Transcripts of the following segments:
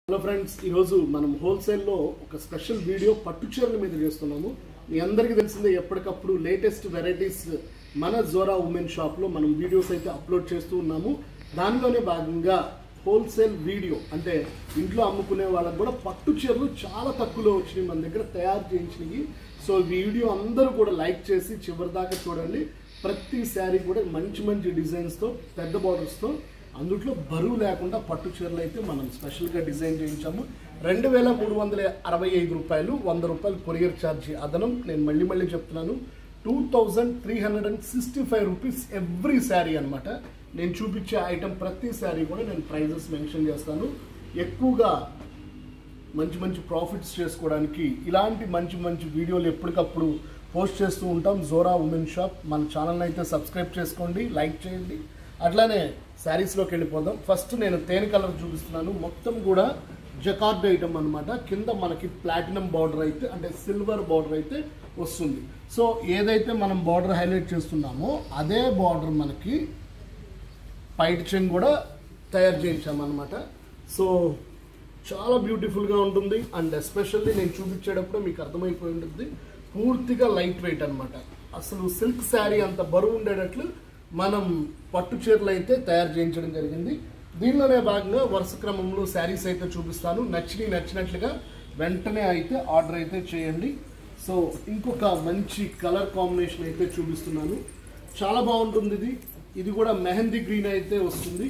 hello friends ఈరోజు మనం హోల్సేల్లో ఒక స్పెషల్ వీడియో పట్టు చీరల మీద చేస్తున్నాము మీ అందరికీ తెలిసిందే ఎప్పటికప్పుడు లేటెస్ట్ వెరైటీస్ మన జోరా ఉమెన్ షాప్లో మనం వీడియోస్ అయితే అప్లోడ్ చేస్తూ ఉన్నాము దానిలోనే భాగంగా హోల్సేల్ వీడియో అంటే ఇంట్లో అమ్ముకునే వాళ్ళకి కూడా పట్టు చీరలు చాలా తక్కువలో వచ్చినాయి మన దగ్గర తయారు చేయించినవి సో ఈ వీడియో అందరూ కూడా లైక్ చేసి చివరి దాకా చూడండి ప్రతి శారీ కూడా మంచి మంచి డిజైన్స్తో పెద్ద బార్డర్స్తో అందుట్లో బరువు లేకుండా పట్టు చీరలు అయితే మనం స్పెషల్గా డిజైన్ చేయించాము రెండు వేల మూడు వందల అరవై ఐదు రూపాయలు వంద రూపాయలు కొరియర్ ఛార్జీ అదనం నేను మళ్ళీ మళ్ళీ చెప్తున్నాను two thousand three hundred and sixty five rupees every sari అనమాట నేను చూపించే ఐటమ్ ప్రతి శారీ కూడా నేను ప్రైజెస్ మెన్షన్ చేస్తాను ఎక్కువగా మంచి మంచి ప్రాఫిట్స్ చేసుకోవడానికి ఇలాంటి మంచి మంచి వీడియోలు ఎప్పటికప్పుడు పోస్ట్ చేస్తూ ఉంటాం జోరా ఉమెన్ షాప్ మన ఛానల్ని అయితే సబ్స్క్రైబ్ చేసుకోండి లైక్ చేయండి అట్లానే శారీస్లోకి వెళ్ళిపోదాం ఫస్ట్ నేను తేనె కలర్ చూపిస్తున్నాను మొత్తం కూడా జకార్డ్ ఐటమ్ అనమాట కింద మనకి ప్లాటినం బార్డర్ అయితే అంటే సిల్వర్ బార్డర్ అయితే వస్తుంది సో ఏదైతే మనం బార్డర్ హైలైట్ చేస్తున్నామో అదే బార్డర్ మనకి పైట్ చెంగ్ కూడా తయారు చేయించామన్నమాట సో చాలా బ్యూటిఫుల్గా ఉంటుంది అండ్ ఎస్పెషల్లీ నేను చూపించేటప్పుడు మీకు అర్థమైపోయి ఉంటుంది పూర్తిగా లైట్ వెయిట్ అనమాట అసలు సిల్క్ శారీ అంత బరువు ఉండేటట్లు మనం పట్టు చీరలు అయితే తయారు చేయించడం జరిగింది దీనిలోనే భాగంగా వరుస క్రమంలో శారీస్ అయితే చూపిస్తాను నచ్చిని నచ్చినట్లుగా వెంటనే అయితే ఆర్డర్ అయితే చేయండి సో ఇంకొక మంచి కలర్ కాంబినేషన్ అయితే చూపిస్తున్నాను చాలా బాగుంటుంది ఇది ఇది కూడా మెహందీ గ్రీన్ అయితే వస్తుంది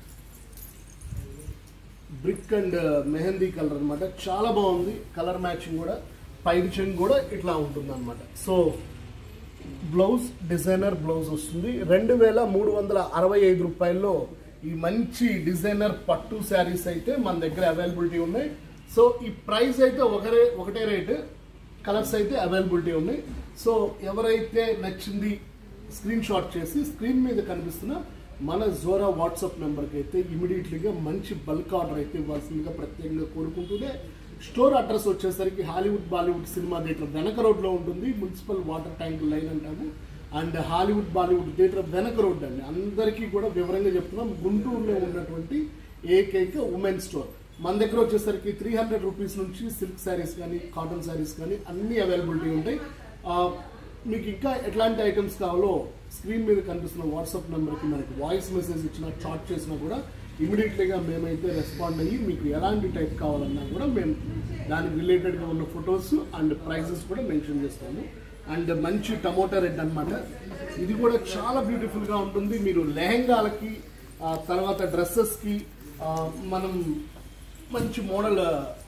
బ్రిక్ అండ్ మెహందీ కలర్ అన్నమాట చాలా బాగుంది కలర్ మ్యాచింగ్ కూడా పైడ్ చెంగ్ కూడా ఇట్లా ఉంటుంది అనమాట సో బ్లౌజ్ డిజైనర్ బ్లౌజ్ వస్తుంది రెండు వేల మూడు వందల అరవై ఐదు రూపాయల్లో ఈ మంచి డిజైనర్ పట్టు శారీస్ అయితే మన దగ్గర అవైలబిలిటీ ఉన్నాయి సో ఈ ప్రైస్ అయితే ఒకరే ఒకటే రేటు కలర్స్ అయితే అవైలబిలిటీ ఉన్నాయి సో ఎవరైతే నచ్చింది స్క్రీన్ షాట్ చేసి స్క్రీన్ మీద కనిపిస్తున్న మన జోరా వాట్సాప్ నెంబర్కి అయితే ఇమీడియట్లీగా మంచి బల్క్ ఆర్డర్ అయితే ఇవ్వాల్సిందిగా ప్రత్యేకంగా కోరుకుంటూనే స్టోర్ అడ్రస్ వచ్చేసరికి హాలీవుడ్ బాలీవుడ్ సినిమా థియేటర్ వెనక రోడ్లో ఉంటుంది మున్సిపల్ వాటర్ ట్యాంక్ లైన్ అంటాము అండ్ హాలీవుడ్ బాలీవుడ్ థియేటర్ వెనక రోడ్ అండి అందరికీ కూడా వివరంగా చెప్తున్నాం గుంటూరులో ఉన్నటువంటి ఏకైక ఉమెన్ స్టోర్ మన దగ్గర వచ్చేసరికి త్రీ హండ్రెడ్ రూపీస్ నుంచి సిల్క్ శారీస్ కానీ కాటన్ శారీస్ కానీ అన్ని అవైలబిలిటీ ఉంటాయి ఆ, మీకు ఇంకా ఎట్లాంటి ఐటమ్స్ కావాలో స్క్రీన్ మీద కనిపిస్తున్న వాట్సాప్ నెంబర్కి మనకి వాయిస్ మెసేజ్ ఇచ్చినా చాట్ చేసినా కూడా ఇమీడియట్లీగా మేమైతే రెస్పాండ్ అయ్యి మీకు ఎలాంటి టైప్ కావాలన్నా కూడా మేము దానికి రిలేటెడ్గా ఉన్న ఫొటోస్ అండ్ ప్రైజెస్ కూడా మెన్షన్ చేస్తాము అండ్ మంచి టమోటా రెడ్ అన్నమాట ఇది కూడా చాలా బ్యూటిఫుల్గా ఉంటుంది మీరు లెహంగాలకి ఆ, తర్వాత డ్రెస్సెస్కి మనం మంచి మోడల్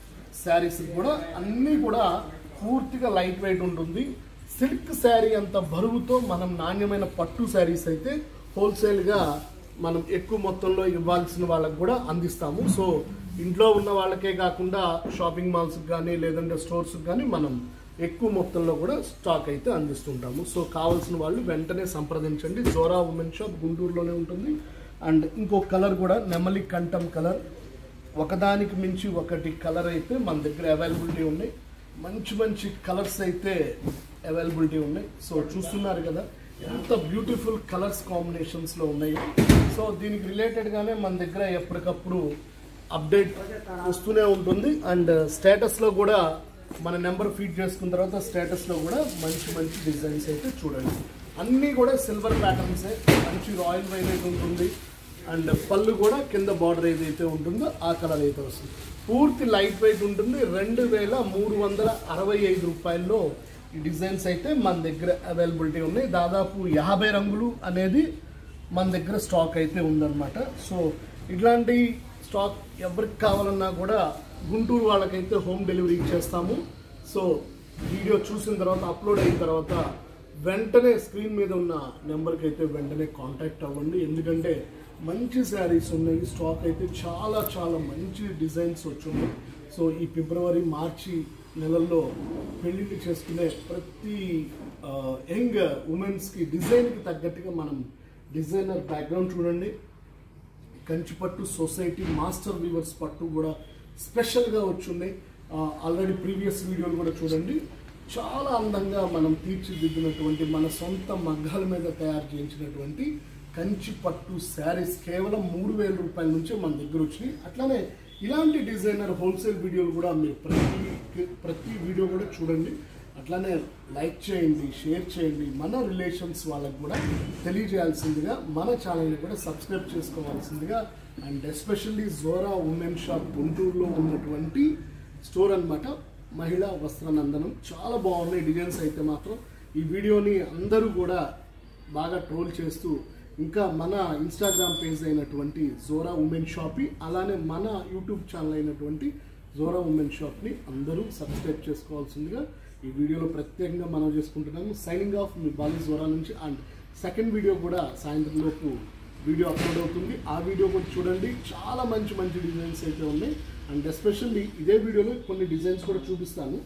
శారీస్ కూడా అన్నీ కూడా పూర్తిగా లైట్ వెయిట్ ఉంటుంది సిల్క్ శారీ అంత బరువుతో మనం నాణ్యమైన పట్టు శారీస్ అయితే హోల్సేల్గా మనం ఎక్కువ మొత్తంలో ఇవ్వాల్సిన వాళ్ళకి కూడా అందిస్తాము సో ఇంట్లో ఉన్న వాళ్ళకే కాకుండా షాపింగ్ మాల్స్కి కానీ లేదంటే స్టోర్స్కి కానీ మనం ఎక్కువ మొత్తంలో కూడా స్టాక్ అయితే అందిస్తుంటాము సో కావాల్సిన వాళ్ళు వెంటనే సంప్రదించండి జోరా ఉమెన్ షాప్ గుంటూరులోనే ఉంటుంది అండ్ ఇంకో కలర్ కూడా నెమలి కంఠం కలర్ ఒకదానికి మించి ఒకటి కలర్ అయితే మన దగ్గర అవైలబిలిటీ ఉన్నాయి మంచి మంచి కలర్స్ అయితే అవైలబిలిటీ ఉన్నాయి సో చూస్తున్నారు కదా ఎంత బ్యూటిఫుల్ కలర్స్ కాంబినేషన్స్లో ఉన్నాయి సో దీనికి రిలేటెడ్గానే మన దగ్గర ఎప్పటికప్పుడు అప్డేట్ వస్తూనే ఉంటుంది అండ్ స్టేటస్లో కూడా మన నెంబర్ ఫీడ్ చేసుకున్న తర్వాత స్టేటస్లో కూడా మంచి మంచి డిజైన్స్ అయితే చూడండి అన్నీ కూడా సిల్వర్ ప్యాటర్న్సే మంచి రాయల్ వైలెట్ ఉంటుంది అండ్ పళ్ళు కూడా కింద బార్డర్ ఏదైతే ఉంటుందో ఆ కలర్ అయితే వస్తుంది పూర్తి లైట్ వెయిట్ ఉంటుంది రెండు వేల మూడు వందల అరవై ఐదు రూపాయల్లో ఈ డిజైన్స్ అయితే మన దగ్గర అవైలబిలిటీ ఉన్నాయి దాదాపు యాభై రంగులు అనేది మన దగ్గర స్టాక్ అయితే ఉందన్నమాట సో ఇట్లాంటి స్టాక్ ఎవరికి కావాలన్నా కూడా గుంటూరు వాళ్ళకైతే హోమ్ డెలివరీ ఇచ్చేస్తాము సో వీడియో చూసిన తర్వాత అప్లోడ్ అయిన తర్వాత వెంటనే స్క్రీన్ మీద ఉన్న నెంబర్కి అయితే వెంటనే కాంటాక్ట్ అవ్వండి ఎందుకంటే మంచి శారీస్ ఉన్నాయి స్టాక్ అయితే చాలా చాలా మంచి డిజైన్స్ వచ్చున్నాయి సో ఈ ఫిబ్రవరి మార్చి నెలల్లో పెళ్లిళ్ళు చేసుకునే ప్రతి యంగ్ ఉమెన్స్కి డిజైన్కి తగ్గట్టుగా మనం డిజైనర్ బ్యాక్గ్రౌండ్ చూడండి కంచిపట్టు సొసైటీ మాస్టర్ వీవర్స్ పట్టు కూడా స్పెషల్గా వచ్చున్నాయి ఆల్రెడీ ప్రీవియస్ వీడియోలు కూడా చూడండి చాలా అందంగా మనం తీర్చిదిద్దినటువంటి మన సొంత మగ్గాల మీద తయారు చేయించినటువంటి కంచి పట్టు శారీస్ కేవలం మూడు వేల రూపాయల నుంచే మన దగ్గర వచ్చినాయి అట్లానే ఇలాంటి డిజైనర్ హోల్సేల్ వీడియోలు కూడా మీరు ప్రతి ప్రతి వీడియో కూడా చూడండి అట్లానే లైక్ చేయండి షేర్ చేయండి మన రిలేషన్స్ వాళ్ళకి కూడా తెలియజేయాల్సిందిగా మన ఛానల్ని కూడా సబ్స్క్రైబ్ చేసుకోవాల్సిందిగా and especially Jora women shop గుంటూరులో ఉన్నటువంటి స్టోర్ అన్నమాట మహిళా వస్త్రనందనం చాలా బాగున్నాయి డిజైన్స్ అయితే మాత్రం ఈ వీడియోని అందరూ కూడా బాగా ట్రోల్ చేస్తూ ఇంకా మన ఇన్స్టాగ్రామ్ పేజ్ అయినటువంటి జోరా ఉమెన్ షాప్ని అలానే మన యూట్యూబ్ ఛానల్ అయినటువంటి జోరా ఉమెన్ షాప్ని అందరూ సబ్స్క్రైబ్ చేసుకోవాల్సిందిగా ఈ వీడియోలో ప్రత్యేకంగా మనం చేసుకుంటున్నాము సైనింగ్ ఆఫ్ మీ బాలి జోరా నుంచి అండ్ సెకండ్ వీడియో కూడా సాయంత్రం లోపు వీడియో అప్లోడ్ అవుతుంది ఆ వీడియో కూడా చూడండి చాలా మంచి మంచి డిజైన్స్ అయితే ఉన్నాయి అండ్ ఎస్పెషల్లీ ఇదే వీడియోలో కొన్ని డిజైన్స్ కూడా చూపిస్తాను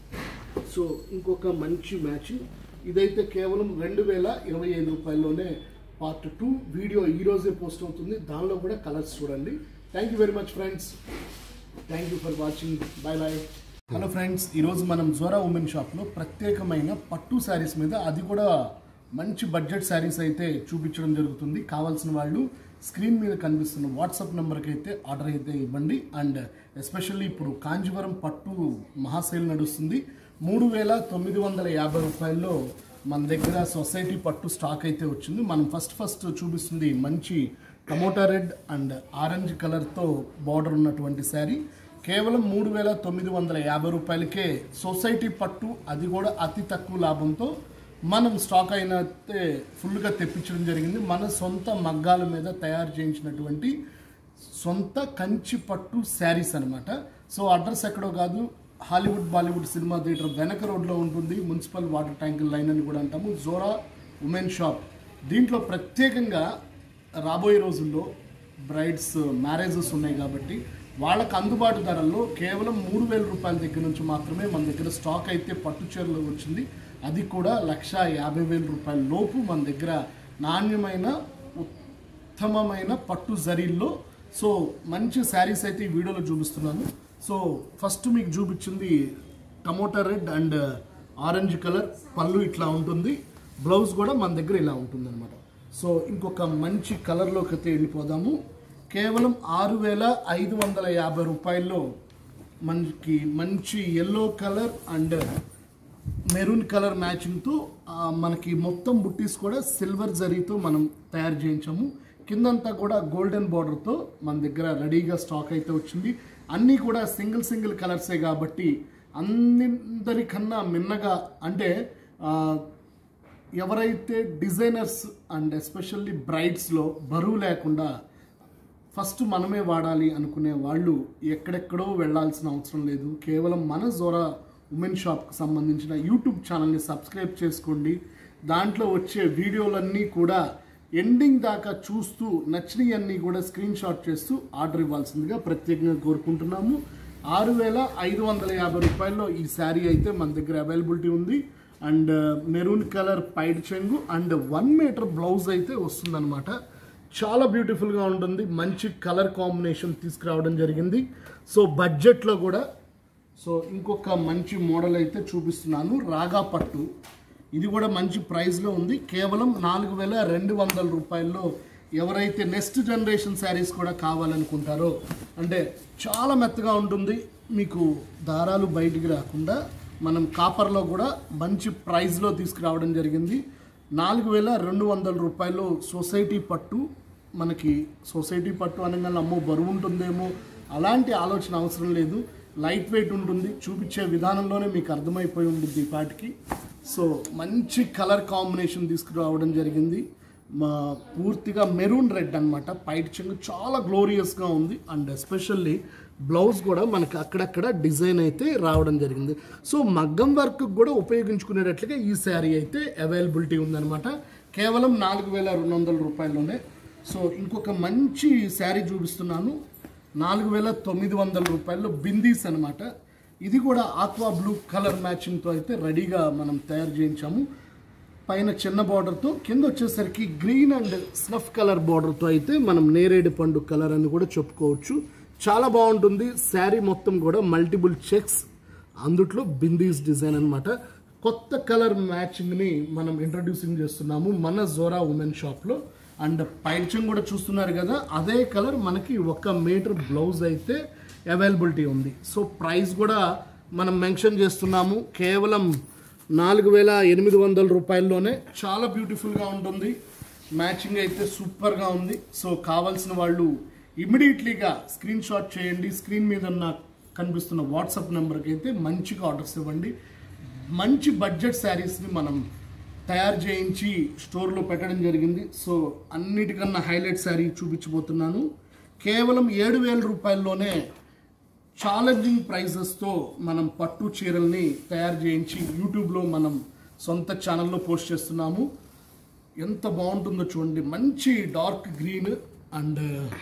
సో ఇంకొక మంచి మ్యాచింగ్ ఇదైతే కేవలం రెండు వేల ఇరవై ఐదు రూపాయల్లోనే పార్ట్ టూ వీడియో ఈ రోజే పోస్ట్ అవుతుంది దానిలో కూడా కలర్స్ చూడండి thank you very much friends thank you for watching bye bye hello friends ఈరోజు మనం జోరా ఉమెన్ షాప్లో ప్రత్యేకమైన పట్టు శారీస్ మీద అది కూడా మంచి బడ్జెట్ శారీస్ అయితే చూపించడం జరుగుతుంది కావాల్సిన వాళ్ళు స్క్రీన్ మీద కనిపిస్తున్న వాట్సాప్ నెంబర్కి అయితే ఆర్డర్ అయితే ఇవ్వండి అండ్ ఎస్పెషల్లీ ఇప్పుడు కాంజీవరం పట్టు మహాసేల్ నడుస్తుంది మూడు వేల తొమ్మిది వందల యాభై రూపాయల్లో మన దగ్గర సొసైటీ పట్టు స్టాక్ అయితే వచ్చింది మనం ఫస్ట్ ఫస్ట్ చూపిస్తుంది మంచి టమోటా రెడ్ అండ్ ఆరెంజ్ కలర్తో బార్డర్ ఉన్నటువంటి శారీ కేవలం మూడు వేల తొమ్మిది వందల యాభై రూపాయలకే సొసైటీ పట్టు అది కూడా అతి తక్కువ లాభంతో మనం స్టాక్ అయినతే ఫుల్గా తెప్పించడం జరిగింది మన సొంత మగ్గాల మీద తయారు చేయించినటువంటి సొంత కంచి పట్టు శారీస్ అనమాట సో అడ్రస్ ఎక్కడో కాదు హాలీవుడ్ బాలీవుడ్ సినిమా థియేటర్ వెనక రోడ్లో ఉంటుంది మున్సిపల్ వాటర్ ట్యాంకుల లైన్ అని కూడా అంటాము జోరా ఉమెన్ షాప్ దీంట్లో ప్రత్యేకంగా రాబోయే రోజుల్లో బ్రైడ్స్ మ్యారేజెస్ ఉన్నాయి కాబట్టి వాళ్ళకి అందుబాటు ధరల్లో కేవలం మూడు వేల రూపాయల దగ్గర నుంచి మాత్రమే మన దగ్గర స్టాక్ అయితే పట్టు చీరలు వచ్చింది అది కూడా లక్ష యాభై వేల రూపాయల లోపు మన దగ్గర నాణ్యమైన ఉత్తమమైన పట్టు జరీల్లో సో మంచి శారీస్ అయితే ఈ వీడియోలో చూపిస్తున్నాను సో ఫస్ట్ మీకు చూపించింది tomato red and orange colour పళ్ళు ఇట్లా ఉంటుంది బ్లౌజ్ కూడా మన దగ్గర ఇలా ఉంటుంది అనమాట సో ఇంకొక మంచి కలర్లోకి అయితే వెళ్ళిపోదాము కేవలం ఆరు వేల ఐదు వందల యాభై రూపాయల్లో మనకి మంచి yellow colour and maroon colour మ్యాచింగ్తో ఆ, మనకి మొత్తం బుట్టీస్ కూడా సిల్వర్ జరీతో మనం తయారు చేయించాము కిందంతా కూడా గోల్డెన్ బార్డర్తో మన దగ్గర రెడీగా స్టాక్ అయితే వచ్చింది అన్నీ కూడా సింగిల్ సింగిల్ కలర్సే కాబట్టి అందరికన్నా మిన్నగా అంటే ఆ, ఎవరైతే డిజైనర్స్ అండ్ ఎస్పెషల్లీ బ్రైడ్స్లో బరువు లేకుండా ఫస్ట్ మనమే వాడాలి అనుకునే వాళ్ళు ఎక్కడెక్కడో వెళ్ళాల్సిన అవసరం లేదు కేవలం మన జోరా ఉమెన్ షాప్కి సంబంధించిన యూట్యూబ్ ఛానల్ని సబ్స్క్రైబ్ చేసుకోండి దాంట్లో వచ్చే వీడియోలన్నీ కూడా ఎండింగ్ దాకా చూస్తూ నచ్చినవన్నీ కూడా స్క్రీన్ షాట్ చేస్తూ ఆర్డర్ ఇవ్వాల్సిందిగా ప్రత్యేకంగా కోరుకుంటున్నాము ఆరు వేల ఐదు వందల యాభై రూపాయల్లో ఈ శారీ అయితే మన దగ్గర అవైలబిలిటీ ఉంది అండ్ మెరూన్ కలర్ పైడ్ చెంగు అండ్ వన్ మీటర్ బ్లౌజ్ అయితే వస్తుందన్నమాట చాలా బ్యూటిఫుల్గా ఉంటుంది మంచి కలర్ కాంబినేషన్ తీసుకురావడం జరిగింది సో బడ్జెట్లో కూడా సో ఇంకొక మంచి మోడల్ అయితే చూపిస్తున్నాను రాగా పట్టు ఇది కూడా మంచి ప్రైస్లో ఉంది కేవలం నాలుగు వేల రెండు వందల రూపాయల్లో ఎవరైతే నెక్స్ట్ జనరేషన్ శారీస్ కూడా కావాలనుకుంటారో అంటే చాలా మెత్తగా ఉంటుంది మీకు దారాలు బయటికి రాకుండా మనం కాపర్లో కూడా మంచి ప్రైస్లో తీసుకురావడం జరిగింది నాలుగు వేల రెండు వందల రూపాయలు సొసైటీ పట్టు మనకి సొసైటీ పట్టు అనగానే అమ్మో బరువు ఉంటుందేమో అలాంటి ఆలోచన అవసరం లేదు లైట్ వెయిట్ ఉంటుంది చూపించే విధానంలోనే మీకు అర్థమైపోయి ఉంటుంది ఈ పాటికి సో మంచి కలర్ కాంబినేషన్ తీసుకురావడం జరిగింది మా పూర్తిగా మెరూన్ రెడ్ అన్నమాట పైట్ చెంగు చాలా గ్లోరియస్గా ఉంది అండ్ ఎస్పెషల్లీ బ్లౌజ్ కూడా మనకి అక్కడక్కడ డిజైన్ అయితే రావడం జరిగింది సో మగ్గం వర్క్ కూడా ఉపయోగించుకునేటట్లుగా ఈ శారీ అయితే అవైలబిలిటీ ఉందన్నమాట కేవలం నాలుగు వేల రెండు వందల రూపాయల్లోనే సో ఇంకొక మంచి శారీ చూపిస్తున్నాను నాలుగు వేల తొమ్మిది వందల రూపాయల్లో బిందీస్ అనమాట ఇది కూడా ఆక్వా బ్లూ కలర్ మ్యాచింగ్తో అయితే రెడీగా మనం తయారు చేయించాము పైన చిన్న బార్డర్తో కింద వచ్చేసరికి గ్రీన్ అండ్ స్నఫ్ కలర్ బార్డర్తో అయితే మనం నేరేడు పండు కలర్ అని కూడా చెప్పుకోవచ్చు చాలా బాగుంటుంది శారీ మొత్తం కూడా మల్టిపుల్ చెక్స్ అందుట్లో బిందీస్ డిజైన్ అన్నమాట కొత్త కలర్ మ్యాచింగ్ని మనం ఇంట్రడ్యూసింగ్ చేస్తున్నాము మన జోరా ఉమెన్ షాప్లో అండ్ పైచం కూడా చూస్తున్నారు కదా అదే కలర్ మనకి ఒక మీటర్ బ్లౌజ్ అయితే అవైలబిలిటీ ఉంది సో ప్రైస్ కూడా మనం మెన్షన్ చేస్తున్నాము కేవలం నాలుగు వేల ఎనిమిది వందల రూపాయల్లోనే చాలా బ్యూటిఫుల్గా ఉంటుంది మ్యాచింగ్ అయితే సూపర్గా ఉంది సో కావాల్సిన వాళ్ళు ఇమీడియట్లీగా స్క్రీన్ షాట్ చేయండి స్క్రీన్ మీద ఉన్న కనిపిస్తున్న వాట్సాప్ నెంబర్కి అయితే మంచిగా ఆర్డర్స్ ఇవ్వండి మంచి బడ్జెట్ శారీస్ని మనం తయారు చేయించి స్టోర్లో పెట్టడం జరిగింది సో అన్నిటికన్నా హైలైట్ శారీ చూపించబోతున్నాను కేవలం ఏడు వేల రూపాయల్లోనే ఛాలెంజింగ్ ప్రైజెస్తో మనం పట్టు చీరల్ని తయారు చేయించి యూట్యూబ్లో మనం సొంత ఛానల్లో పోస్ట్ చేస్తున్నాము ఎంత బాగుంటుందో చూడండి మంచి dark green and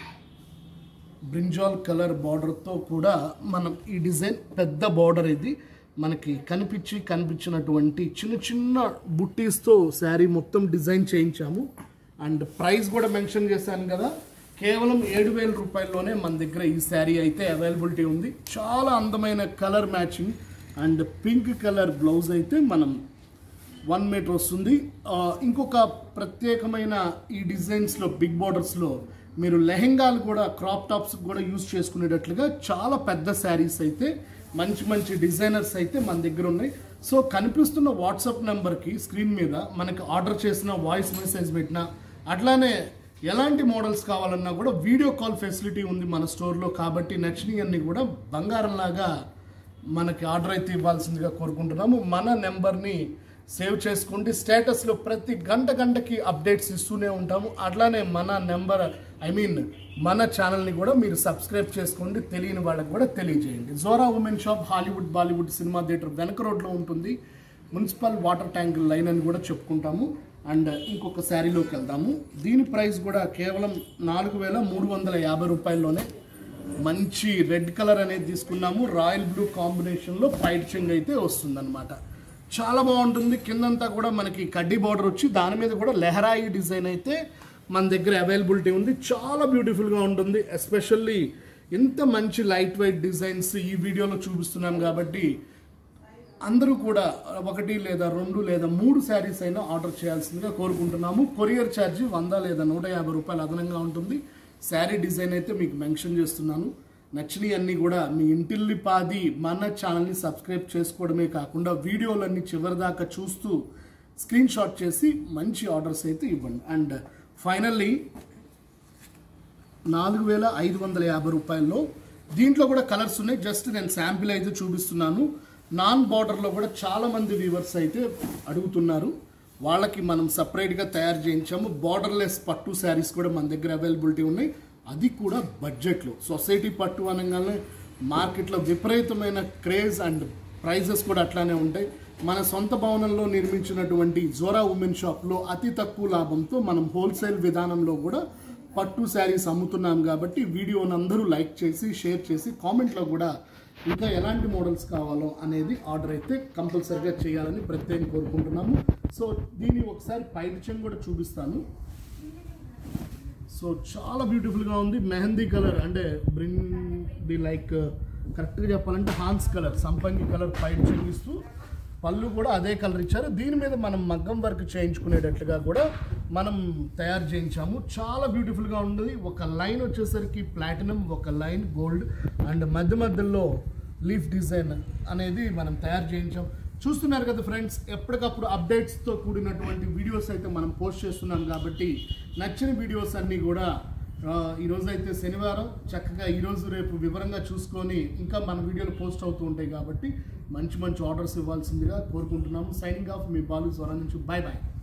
brinjal colour బార్డర్తో కూడా మనం ఈ డిజైన్ పెద్ద బార్డర్ ఇది మనకి కనిపించి కనిపించినటువంటి చిన్న చిన్న బుట్టీస్తో శారీ మొత్తం డిజైన్ చేయించాము అండ్ ప్రైస్ కూడా మెన్షన్ చేశాను కదా కేవలం ఏడు వేల రూపాయల్లోనే మన దగ్గర ఈ శారీ అయితే అవైలబిలిటీ ఉంది చాలా అందమైన colour matching and pink colour blouse అయితే మనం వన్ మీటర్ వస్తుంది ఆ, ఇంకొక ప్రత్యేకమైన ఈ డిజైన్స్లో బిగ్ బార్డర్స్లో మీరు లెహెంగాలు కూడా క్రాప్ టాప్స్ కూడా యూజ్ చేసుకునేటట్లుగా చాలా పెద్ద శారీస్ అయితే మంచి మంచి డిజైనర్స్ అయితే మన దగ్గర ఉన్నాయి సో కనిపిస్తున్న వాట్సాప్ నెంబర్కి స్క్రీన్ మీద మనకి ఆర్డర్ చేసిన వాయిస్ మెసేజ్ పెట్టినా అట్లానే ఎలాంటి మోడల్స్ కావాలన్నా కూడా వీడియో కాల్ ఫెసిలిటీ ఉంది మన స్టోర్లో కాబట్టి నచ్చినవన్నీ కూడా బంగారంలాగా మనకి ఆర్డర్ అయితే ఇవ్వాల్సిందిగా కోరుకుంటున్నాము మన నెంబర్ని సేవ్ చేసుకోండి స్టేటస్లో ప్రతి గంట గంటకి అప్డేట్స్ ఇస్తూనే ఉంటాము అట్లానే మన నెంబర్ ఐ మీన్ మన ఛానల్ని కూడా మీరు సబ్స్క్రైబ్ చేసుకోండి తెలియని వాళ్ళకి కూడా తెలియజేయండి Jora women shop Hollywood Bollywood cinema theatre వెనక రోడ్లో ఉంటుంది మున్సిపల్ వాటర్ ట్యాంక్ లైన్ అని కూడా చెప్పుకుంటాము అండ్ ఇంకొక శారీలోకి వెళ్దాము దీని ప్రైస్ కూడా కేవలం నాలుగు వేల మూడు వందల యాభై రూపాయల్లోనే మంచి రెడ్ కలర్ అనేది తీసుకున్నాము రాయల్ బ్లూ కాంబినేషన్లో పైట్ చెంగ్ అయితే వస్తుందన్నమాట చాలా బాగుంటుంది కిందంతా కూడా మనకి కడ్డీ బార్డర్ వచ్చి దాని మీద కూడా లెహరాయి డిజైన్ అయితే మన దగ్గర అవైలబిలిటీ ఉంది చాలా బ్యూటిఫుల్గా ఉంటుంది ఎస్పెషల్లీ ఇంత మంచి లైట్ వెయిట్ డిజైన్స్ ఈ వీడియోలో చూపిస్తున్నాం కాబట్టి అందరూ కూడా ఒకటి లేదా రెండు లేదా మూడు శారీస్ అయినా ఆర్డర్ చేయాల్సిందిగా కోరుకుంటున్నాము కొరియర్ ఛార్జ్ వంద లేదా నూట యాభై రూపాయలు అదనంగా ఉంటుంది శారీ డిజైన్ అయితే మీకు మెన్షన్ చేస్తున్నాను నచ్చినవి అన్నీ కూడా మీ ఇంటిల్లి పాది మన ఛానల్ని సబ్స్క్రైబ్ చేసుకోవడమే కాకుండా వీడియోలన్నీ చివరిదాకా చూస్తూ స్క్రీన్ షాట్ చేసి మంచి ఆర్డర్స్ అయితే ఇవ్వండి అండ్ ఫైనల్లీ నాలుగు వేల ఐదు వందల యాభై రూపాయల్లో దీంట్లో కూడా కలర్స్ ఉన్నాయి జస్ట్ నేను శాంపిల్ అయితే చూపిస్తున్నాను నాన్ బార్డర్లో కూడా చాలా మంది వ్యూవర్స్ అయితే అడుగుతున్నారు వాళ్ళకి మనం సపరేట్గా తయారు చేయించాము బార్డర్లెస్ పట్టు శారీస్ కూడా మన దగ్గర అవైలబిలిటీ ఉన్నాయి అది కూడా బడ్జెట్లో సొసైటీ పట్టు అనగానే మార్కెట్లో విపరీతమైన క్రేజ్ అండ్ ప్రైజెస్ కూడా అట్లానే ఉంటాయి మన సొంత భవనంలో నిర్మించినటువంటి జోరా ఉమెన్ షాప్లో అతి తక్కువ లాభంతో మనం హోల్సేల్ విధానంలో కూడా పట్టు శారీస్ అమ్ముతున్నాం కాబట్టి వీడియోని అందరూ లైక్ చేసి షేర్ చేసి కామెంట్లో కూడా ఇంకా ఎలాంటి మోడల్స్ కావాలో అనేది ఆర్డర్ అయితే కంపల్సరిగా చేయాలని ప్రత్యేకంగా కోరుకుంటున్నాము సో దీన్ని ఒకసారి పైరుచం కూడా చూపిస్తాను సో చాలా బ్యూటిఫుల్గా ఉంది మెహందీ కలర్ అంటే బ్రింగ్ ది లైక్ కరెక్ట్గా చెప్పాలంటే హాన్స్ కలర్ సంపంగి కలర్ పైన చెంగిస్తూ పళ్ళు కూడా అదే కలర్ ఇచ్చారు దీని మీద మనం మగ్గం వర్క్ చేయించుకునేటట్లుగా కూడా మనం తయారు చేయించాము చాలా బ్యూటిఫుల్గా ఉంది ఒక లైన్ వచ్చేసరికి ప్లాటినం ఒక లైన్ గోల్డ్ అండ్ మధ్య మధ్యలో లీఫ్ డిజైన్ అనేది మనం తయారు చేయించాం చూస్తున్నారు కదా ఫ్రెండ్స్ ఎప్పటికప్పుడు అప్డేట్స్తో కూడినటువంటి వీడియోస్ అయితే మనం పోస్ట్ చేస్తున్నాం కాబట్టి నచ్చిన వీడియోస్ అన్నీ కూడా ఆ, ఈరోజు అయితే శనివారం చక్కగా ఈరోజు రేపు వివరంగా చూసుకొని ఇంకా మన వీడియోలు పోస్ట్ అవుతూ ఉంటాయి కాబట్టి మంచి మంచి ఆర్డర్స్ ఇవ్వాల్సిందిగా కోరుకుంటున్నాము సైనింగ్ ఆఫ్ మీ బాలు స్వరం నుంచి బాయ్ బాయ్